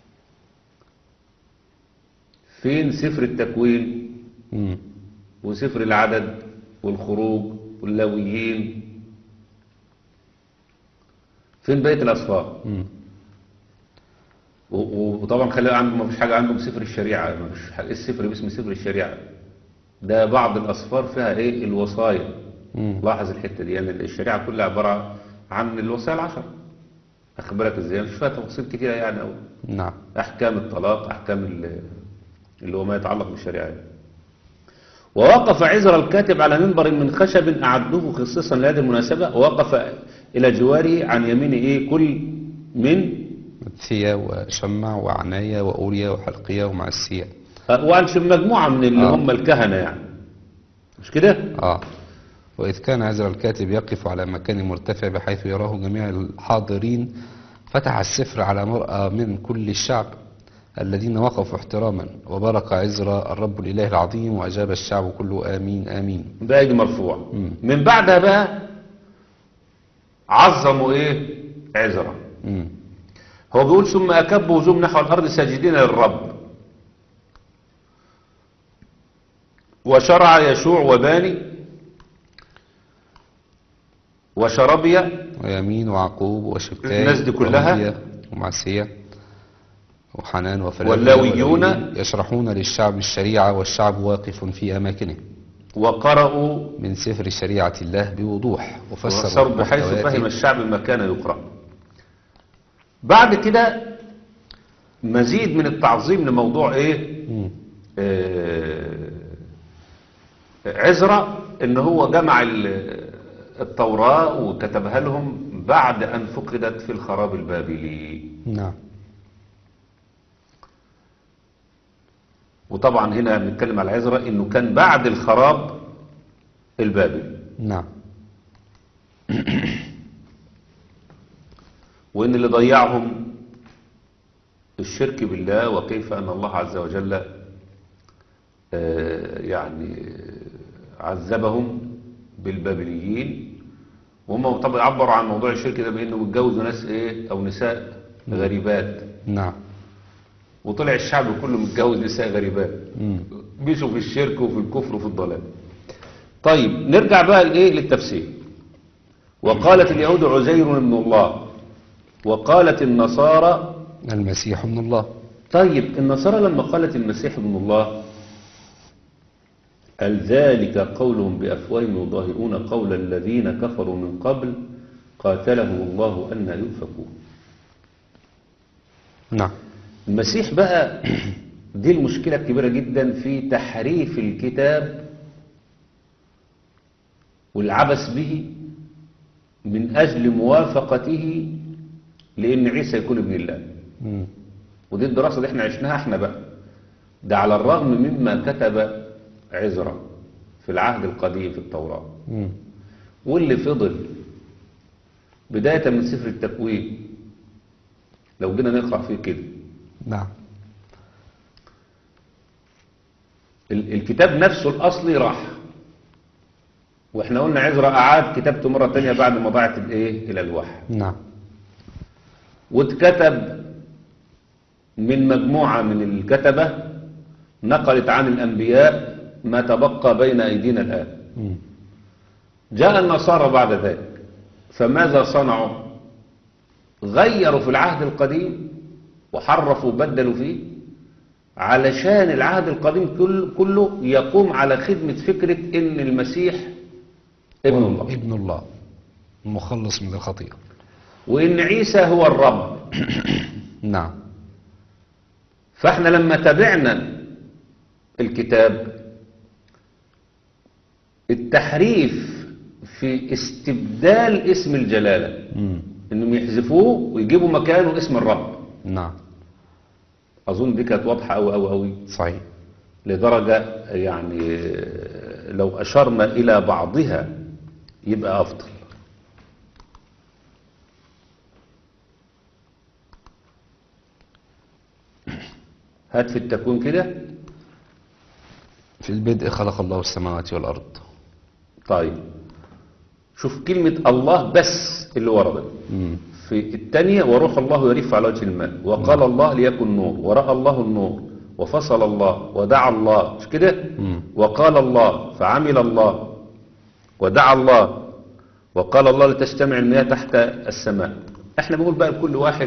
فين سفر التكوين مم. وسفر العدد والخروج واللاويين فين بقية الأصفار مم. و- و- وطبعا خلي عندهم ما فيش حاجة عندهم سفر الشريعة ما فيش حاجة السفر باسم سفر الشريعة ده بعض الأصفار فيها إيه الوصايا مم. لاحظ الحتة دي يعني الشريعة كلها عبارة عن الوصايا العشر أخبرك إزاي مش فيها تفاصيل كتيرة يعني أوي نعم أحكام الطلاق أحكام ال- اللي هو ما يتعلق بالشريعة يعني. ووقف عزر الكاتب على منبر من خشب أعدوه خصيصا لهذه المناسبة ووقف إلى جواره عن يمينه إيه كل من ثيا وشمع وعناية وأوريا وحلقية ومعسية وعن شم مجموعة من اللي آه. هم الكهنة يعني مش كده آه وإذ كان عزر الكاتب يقف على مكان مرتفع بحيث يراه جميع الحاضرين فتح السفر على مرأى من كل الشعب الذين وقفوا احتراما وبارك عزرا الرب الإله العظيم وأجاب الشعب كله آمين آمين بأيدي مرفوع مم. من بعدها بقى عظموا إيه عزرا مم. هو بيقول ثم أكبوا وجوم نحو الأرض ساجدين للرب وشرع يشوع وباني وشربيا ويمين وعقوب وشبتاي الناس دي كلها؟ وهودية ومعسية وحنان وفلاوي واللاويون يشرحون للشعب الشريعة والشعب واقف في أماكنه وقرأوا من سفر شريعة الله بوضوح وفسروا وفسروا بحيث محتوياته. فهم الشعب ما كان يقرأ بعد كده مزيد من التعظيم لموضوع ايه مم. آه، عزرا ان هو جمع ال- التوراة وكتبها لهم بعد ان فقدت في الخراب البابلي نعم وطبعا هنا بنتكلم على عزرا انه كان بعد الخراب البابلي نعم وإن اللي ضيعهم الشرك بالله وكيف أن الله عز وجل آه، يعني عذبهم بالبابليين وهم طبعا عبروا عن موضوع الشرك ده بأنه متجوزوا ناس إيه أو نساء غريبات نعم وطلع الشعب كله متجوز نساء غريبات مم. مشوا في الشرك وفي الكفر وفي الضلال طيب نرجع بقى لإيه للتفسير وقالت اليهود عزير ابن الله وقالت النصارى المسيح ابن الله طيب النصارى لما قالت المسيح ابن الله قال ذلك قولهم بأفواههم يضاهئون قول الذين كفروا من قبل قاتلهم الله أن يؤفكون نعم المسيح بقى دي المشكلة الكبيرة جدا في تحريف الكتاب والعبث به من أجل موافقته لأن عيسى يكون ابن الله مم. ودي الدراسة اللي احنا عشناها احنا بقى ده على الرغم مما كتب عزرا في العهد القديم في التوراة مم. واللي فضل بداية من سفر التكوين لو جينا نقرأ فيه كده نعم ال- الكتاب نفسه الأصلي راح واحنا قلنا عزرا أعاد كتابته مرة تانية بعد ما ضاعت الايه الألواح نعم واتكتب من مجموعة من الكتبة نقلت عن الأنبياء ما تبقى بين أيدينا الآن مم. جاء النصارى بعد ذلك فماذا صنعوا غيروا في العهد القديم وحرفوا وبدلوا فيه علشان العهد القديم كل- كله يقوم على خدمة فكرة ان المسيح ابن الله ابن الله المخلص من الخطيئة وان عيسى هو الرب نعم فاحنا لما تابعنا الكتاب التحريف في استبدال اسم الجلالة مم. انهم يحذفوه ويجيبوا مكانه اسم الرب نعم اظن دي كانت واضحة قوي قوي قوي صحيح لدرجة يعني لو اشرنا الى بعضها يبقى افضل هات في التكوين كده في البدء خلق الله السماوات والأرض طيب شوف كلمة الله بس اللي وردت مم. في الثانية وروح الله يرف على وجه الماء وقال الله ليكن نور ورأى الله النور وفصل الله ودعا الله مش كده مم. وقال الله فعمل الله ودعا الله وقال الله لتجتمع المياه تحت السماء احنا بنقول بقى لكل واحد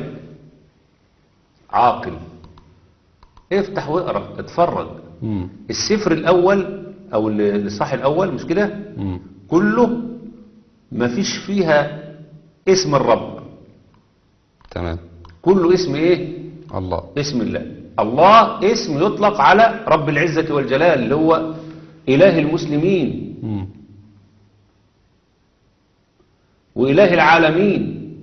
عاقل افتح واقرا اتفرج مم. السفر الاول او الصح الاول مش كده مم. كله ما فيش فيها اسم الرب تمام كله اسم ايه الله اسم الله الله اسم يطلق على رب العزة والجلال اللي هو إله المسلمين مم. وإله العالمين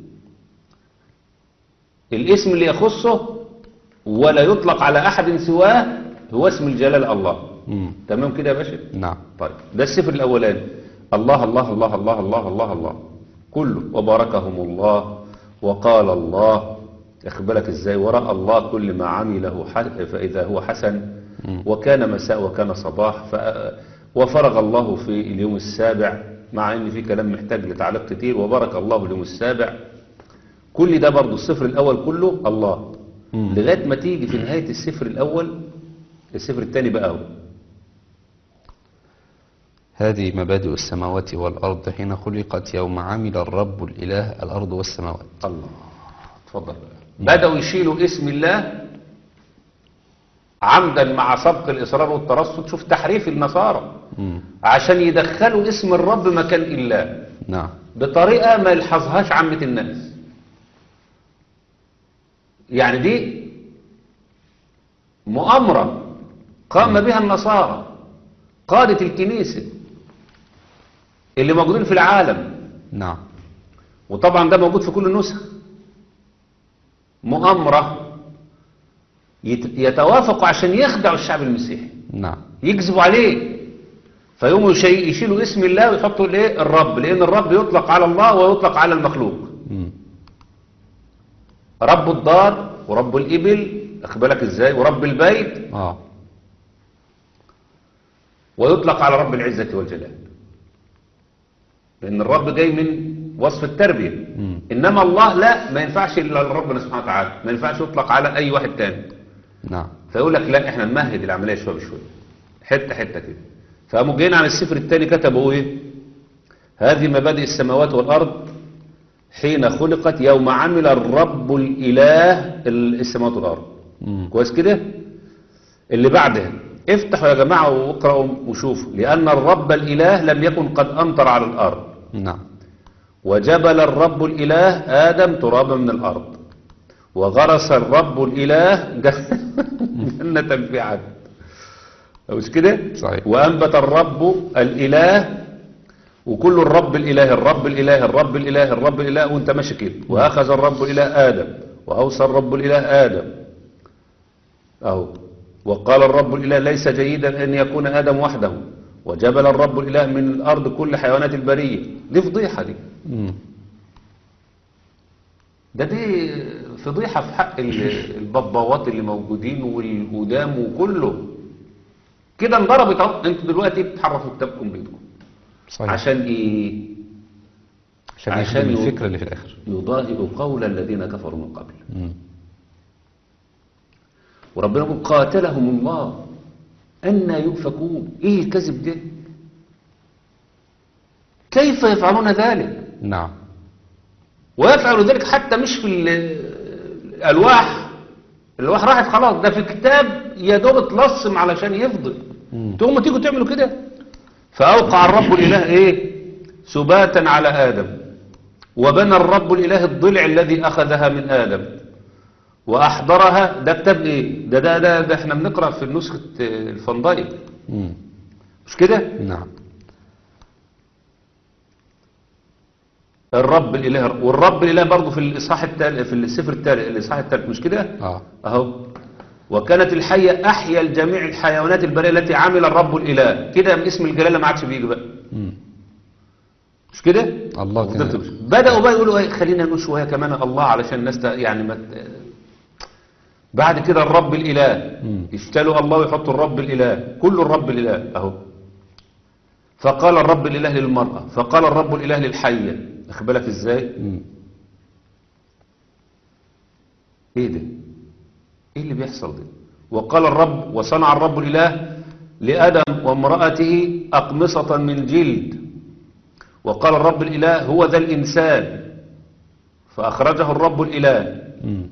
الاسم اللي يخصه ولا يطلق على أحد سواه هو اسم الجلال الله مم. تمام كده يا باشا نعم طيب ده السفر الأولاني الله الله الله الله الله الله الله كله وباركهم الله وقال الله اخد بالك ازاي ورأى الله كل ما عمله ح- فإذا هو حسن وكان مساء وكان صباح ف... وفرغ الله في اليوم السابع مع ان في كلام محتاج لتعليق كتير وبارك الله اليوم السابع كل ده برضو السفر الأول كله الله مم. لغاية ما تيجي في نهاية السفر الأول السفر الثاني بقى هو هذه مبادئ السماوات والأرض حين خلقت يوم عمل الرب الإله الأرض والسماوات الله اتفضل بدأوا يشيلوا اسم الله عمدا مع سبق الإصرار والترصد شوف تحريف النصارى مم. عشان يدخلوا اسم الرب مكان الله نعم بطريقة ما يلحظهاش عامة الناس يعني دي مؤامرة قام بها النصارى قادة الكنيسة اللي موجودين في العالم نعم وطبعا ده موجود في كل النسخ مؤامرة يت- يتوافقوا عشان يخدعوا الشعب المسيحي نعم يكذبوا عليه فيقوموا يشي- يشيلوا اسم الله ويحطوا الايه الرب لان الرب يطلق على الله ويطلق على المخلوق مم. رب الدار ورب الابل اخد بالك ازاي ورب البيت آه ويطلق على رب العزة والجلال لأن الرب جاي من وصف التربية مم. إنما الله لا ما ينفعش إلا لربنا سبحانه وتعالى ما ينفعش يطلق على أي واحد تاني نعم فيقول لك لا احنا نمهد العملية شوية بشوية حتة حتة كده فقاموا جايين على السفر الثاني كتبوا ايه هذه مبادئ السماوات والأرض حين خلقت يوم عمل الرب الإله السماوات والأرض مم. كويس كده اللي بعدها افتحوا يا جماعة واقرأوا وشوفوا لأن الرب الإله لم يكن قد أمطر على الأرض نعم وجبل الرب الإله آدم ترابا من الأرض وغرس الرب الإله جنة في عدن مش كده صحيح. وأنبت الرب الإله وكل الرب الإله الرب الإله الرب الإله الرب الإله وانت ماشي كده وأخذ الرب الإله آدم وأوصى الرب الإله آدم أهو وقال الرب الإله ليس جيدا أن يكون آدم وحده وجبل الرب الإله من الأرض كل حيوانات البرية دي فضيحة دي مم. ده دي فضيحة في حق ال- البباوات اللي موجودين والقدام وكله كده انضربت اهو انتوا دلوقتي بتحرفوا كتابكم بيدكم صحيح عشان ايه عشان, عشان عشان يو- الفكرة اللي في الآخر يضاهئ قول الذين كفروا من قبل مم. وربنا يقول قاتلهم الله أن يؤفكون ايه الكذب ده كيف يفعلون ذلك نعم ويفعل ذلك حتى مش في ال- الألواح الألواح راحت خلاص ده في كتاب يا دوب اتلصم علشان يفضل مم. تقوموا تيجوا تعملوا كده فأوقع الرب الإله إيه سباتا على آدم وبنى الرب الإله الضلع الذي أخذها من آدم وأحضرها ده كتاب إيه ده ده ده, ده احنا بنقرأ في نسخة آه، الفندايق مم. مش كده نعم الرب الإله والرب الإله برضه في الإصحاح التالي في السفر التالي الإصحاح التالي مش كده اه اهو وكانت الحية أحيا الجميع الحيوانات البرية التي عمل الرب الإله كده من اسم الجلالة ما عادش بيجي بقى مم. مش كده الله وفضلت كان مش- بدأوا بقى يقولوا ايه خلينا نقول شوية كمان الله علشان الناس ت- يعني ما ت- بعد كده الرب الإله مم. يشتلوا الله ويحطوا الرب الإله كل الرب الإله أهو فقال الرب الإله للمرأة فقال الرب الإله للحية أخد بالك إزاي مم. ايه ده ايه اللي بيحصل ده وقال الرب وصنع الرب الاله لادم وامراته اقمصه من جلد وقال الرب الاله هو ذا الانسان فاخرجه الرب الاله مم.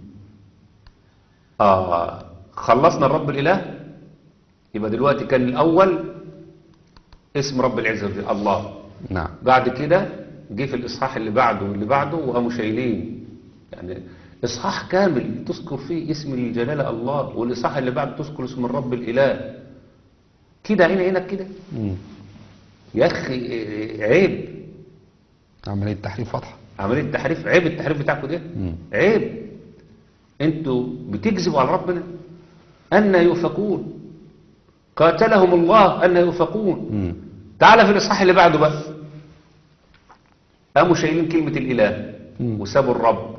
اه خلصنا الرب الاله يبقى دلوقتي كان الاول اسم رب العزه والجلال، الله نعم بعد كده جه في الاصحاح اللي بعده واللي بعده وقاموا شايلين يعني اصحاح كامل تذكر فيه اسم الجلاله الله والاصحاح اللي بعده تذكر اسم الرب الاله كده عين عينك كده مم. يا اخي إيه، عيب عملية تحريف واضحة عمليه تحريف عيب التحريف بتاعكم ده مم. عيب انتوا بتكذبوا على ربنا ان يؤفكون قاتلهم الله ان يؤفكون مم. تعال في الاصحاح اللي بعده بقى قاموا شايلين كلمة الإله مم. وسابوا الرب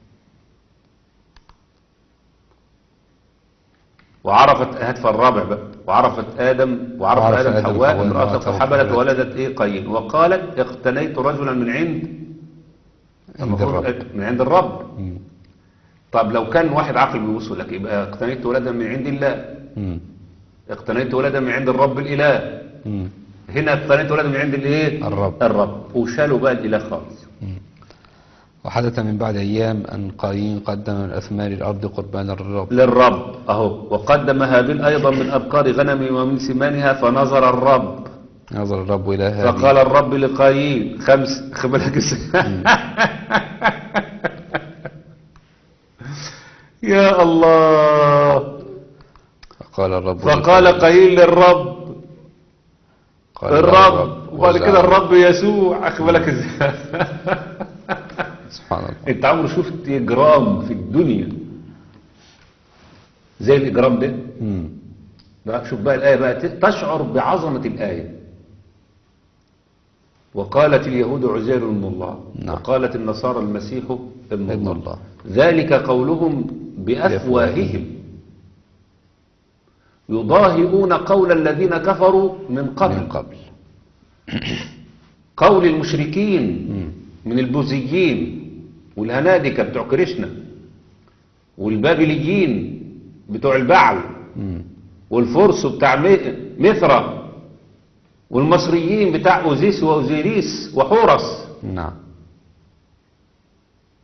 وعرفت هدف الرابع بقى وعرفت آدم وعرف وعرف آدم آدم حواء حواء امرأته امرأته فحملت فحملت. ولدت إيه قايين وقالت اقتنيت رجلا من عند عند المفروض الرب من عند الرب مم. طب لو كان واحد عاقل بيبص لك يبقى اقتنيت ولدا من عند الله مم. اقتنيت ولدا من عند الرب الإله مم. هنا اقتنيت ولدا من عند الايه الرب. الرب وشالوا بقى الإله خالص وحدث من بعد أيام أن قايين قدم من أثمار الأرض قربانا للرب للرب اهو وقدم هابيل ايضا من ابقار غنم ومن سمانها فنظر الرب نظر الرب إلى هذه فقال الرب لقايين خمس خبلك يا الله فقال الرب فقال لقايين- قايين للرب قال الرب وبعد كده وزعل. الرب يسوع اخبلك ازاي سبحان الله انت عمرك شفت اجرام في الدنيا زي الاجرام ده مم. بقى شوف بقى الآية بقى تشعر بعظمة الآية وقالت اليهود عزير ابن الله نعم. وقالت النصارى المسيح ابن, ابن الله. الله. ذلك قولهم بأفواههم يضاهئون قول الذين كفروا من قبل من قبل قول المشركين مم. من البوذيين والهنادكة بتوع كريشنا والبابليين بتوع البعل مم. والفرس بتاع مي- مثرة والمصريين بتاع أوزيس وأوزيريس وحورس نعم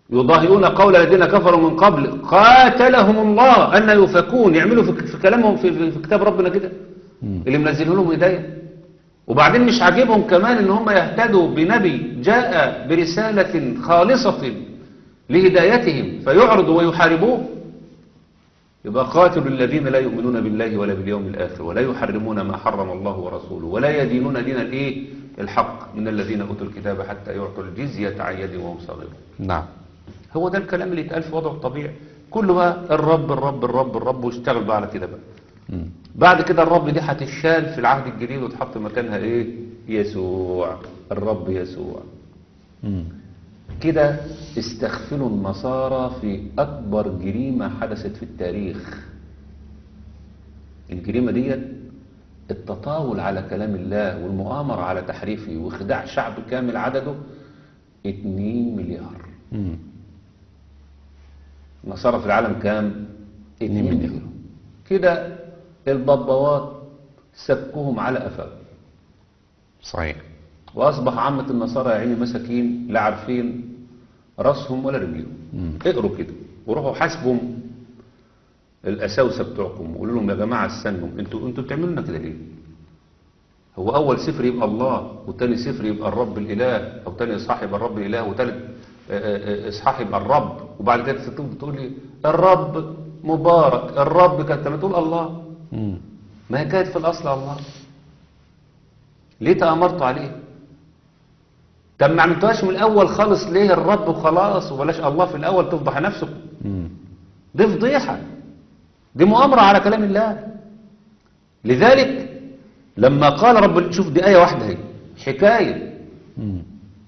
يضاهئون قول الذين كفروا من قبل قاتلهم الله أن يفكون يعملوا في في كلامهم في, في, في كتاب ربنا كده اللي منزله لهم هداية وبعدين مش عاجبهم كمان ان هم يهتدوا بنبي جاء برسالة خالصة لهدايتهم فيعرضوا ويحاربوه يبقى قاتلوا الذين لا يؤمنون بالله ولا باليوم الآخر ولا يحرمون ما حرم الله ورسوله ولا يدينون دين الايه الحق من الذين أوتوا الكتاب حتى يعطوا الجزية عن يد وهم صاغرون نعم هو ده الكلام اللي يتقال في وضعه الطبيعي كله بقى الرب الرب الرب الرب واشتغل بقى على كده بقى مم. بعد كده الرب دي هتشال في العهد الجديد وتحط مكانها ايه يسوع الرب يسوع مم. كده استغفلوا النصارى في أكبر جريمة حدثت في التاريخ الجريمة ديت التطاول على كلام الله والمؤامرة على تحريفه وخداع شعب كامل عدده 2 مليار مم. النصارى في العالم كام 2 مليار. مليار كده البابوات سبكوهم على قفاهم صحيح واصبح عامة النصارى يا عيني مساكين لا عارفين راسهم ولا رجليهم مم. اقروا كده وروحوا حاسبوا الاساوسه بتوعكم وقولوا لهم يا جماعه استنوا انتوا انتوا بتعملوا لنا كده ليه؟ هو اول سفر يبقى الله وتاني سفر يبقى الرب الاله او تاني اصحاح يبقى الرب الاله وتالت آه، آه، آه، اصحاح يبقى الرب وبعد كده تطلب تقول لي الرب مبارك الرب كانت لما تقول الله مم. ما هي كانت في الاصل الله ليه تامرتوا عليه طب ما عملتوهاش من الاول خالص ليه الرب وخلاص وبلاش الله في الاول تفضح نفسكم مم. دي فضيحة دي مؤامرة على كلام الله لذلك لما قال رب شوف دي آية واحدة هي حكاية مم.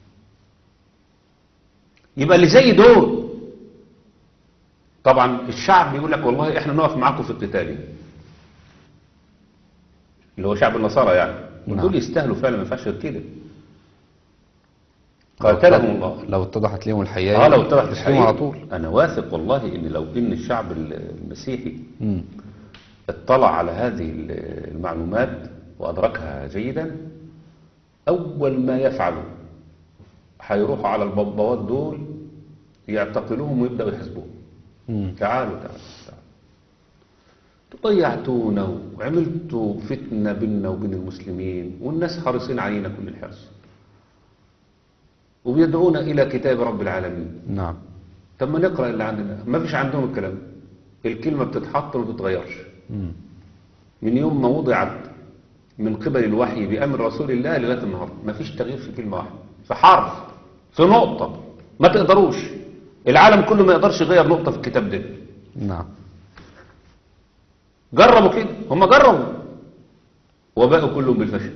يبقى اللي زي دول طبعا الشعب بيقول لك والله احنا نقف معاكم في القتال اللي هو شعب النصارى يعني نعم. ودول يستاهلوا فعلا ما ينفعش غير كده قاتلهم الله لو اتضحت لهم الحقيقة اه لو اتضحت يسلموا على طول انا واثق والله ان لو ان الشعب المسيحي مم. اطلع على هذه المعلومات وأدركها جيدا أول ما يفعلوا هيروحوا على البابوات دول يعتقلوهم ويبدأوا يحاسبوهم مم. تعالوا تعالوا تعالوا ضيعتونا وعملتوا فتنة بيننا وبين المسلمين والناس حريصين علينا كل الحرص وبيدعونا إلى كتاب رب العالمين نعم طب ما نقرأ اللي عندنا ما فيش عندهم الكلام ده. الكلمة بتتحط وما بتتغيرش مم. من يوم ما وضعت من قبل الوحي بأمر رسول الله لغاية النهاردة ما فيش تغيير في كلمة واحدة في حرف في نقطة ما تقدروش العالم كله ما يقدرش يغير نقطة في الكتاب ده نعم جربوا كده هم جربوا وباءوا كلهم بالفشل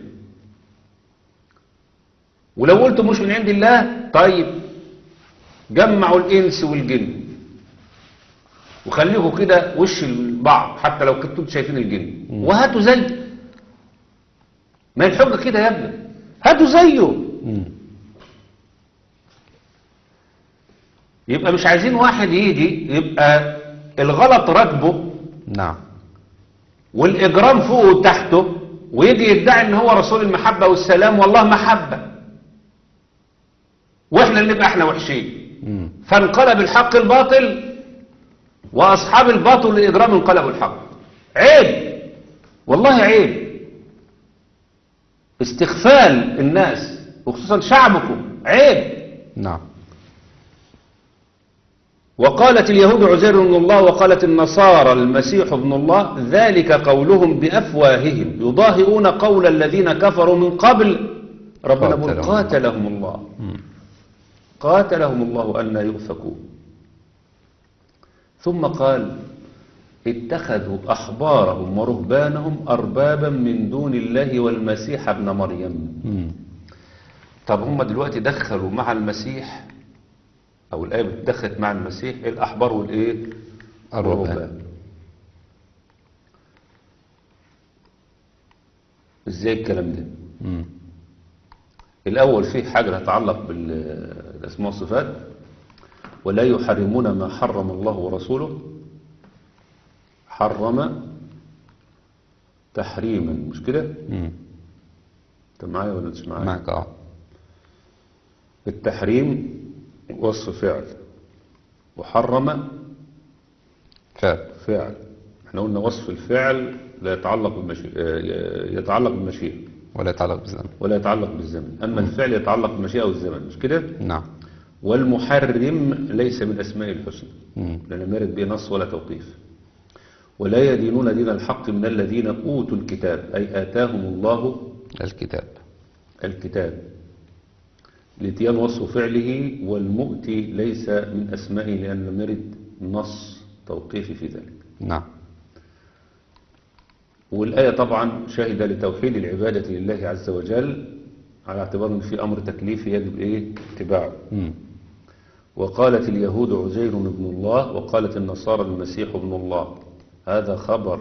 ولو قلتوا مش من عند الله طيب جمعوا الإنس والجن وخليكوا كده وش البعض حتى لو كنتوا شايفين الجن وهاتوا زي ما الحجة كده يا ابني هاتوا زيه مم. يبقى مش عايزين واحد يجي يبقى الغلط راكبه نعم والإجرام فوقه وتحته ويجي يدعي ان هو رسول المحبة والسلام والله محبة واحنا اللي نبقى احنا وحشين مم. فانقلب الحق الباطل واصحاب الباطل والاجرام انقلبوا الحق عيب والله عيب استغفال الناس وخصوصا شعبكم عيب نعم وقالت اليهود عزير ابن الله وقالت النصارى المسيح ابن الله ذلك قولهم بأفواههم يضاهئون قول الذين كفروا من قبل ربنا بيقول قاتلهم قاتلهم الله مم. قاتلهم الله أن يؤفكون ثم قال اتخذوا أحبارهم ورهبانهم أربابا من دون الله والمسيح ابن مريم مم. طب هم دلوقتي دخلوا مع المسيح أو الآية بتدخلت مع المسيح الأحبار والإيه الرهبان. إزاي الكلام ده مم. الأول فيه حاجة تتعلق بالأسماء والصفات ولا يحرمون ما حرم الله ورسوله حرم تحريما مش كده مم. انت معايا ولا مش معايا معك اه التحريم وصف فعل وحرم فعل فعل احنا قلنا وصف الفعل لا يتعلق بالمشيئة يتعلق بالمشيئة ولا يتعلق بالزمن ولا يتعلق بالزمن أما الفعل يتعلق بالمشيئة والزمن مش كده نعم والمحرم ليس من أسماء الحسنى مم. لأن ما يرد به نص ولا توقيف ولا يدينون دين الحق من الذين أوتوا الكتاب أي آتاهم الله الكتاب الكتاب لاتيان وصف فعله والمؤتي ليس من أسمائه لأن لم يرد نص توقيفي في ذلك نعم والآية طبعا شاهدة لتوحيد العبادة لله عز وجل على اعتبار أن في أمر تكليفي يجب إيه اتباعه مم. وقالت اليهود عزير ابن الله وقالت النصارى المسيح ابن الله هذا خبر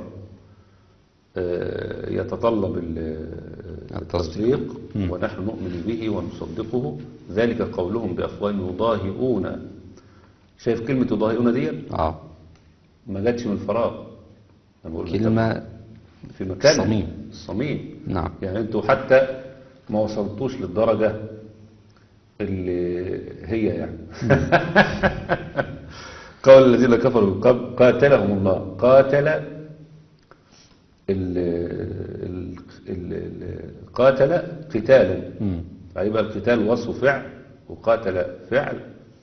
آه، يتطلب ال- التصديق. التصديق ونحن نؤمن به ونصدقه ذلك قولهم بأفواههم يضاهئون شايف كلمة يضاهئون دي اه ما جاتش من فراغ أنا بقول كلمة في مكان صميم. الصميم نعم يعني انتوا حتى ما وصلتوش للدرجة اللي هي يعني قال الذين كفروا من قبل قاتلهم الله قاتل ال ال ال ال قاتل قتالا مم. هيبقى القتال وصف فعل وقاتل فعل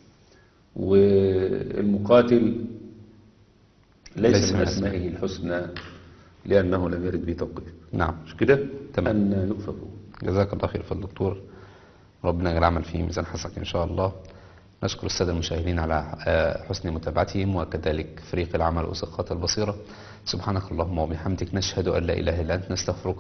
والمقاتل ليس, ليس من من أسمائه الحسنى لأنه لم يرد به توقيف نعم مش كده تمام. أن يؤفكوا جزاك الله خير فضل الدكتور ربنا يجعل العمل فيه ميزان حسنك إن شاء الله نشكر السادة المشاهدين على آه، حسن متابعتهم وكذلك فريق العمل وثقات البصيرة سبحانك اللهم وبحمدك نشهد أن لا إله إلا أنت نستغفرك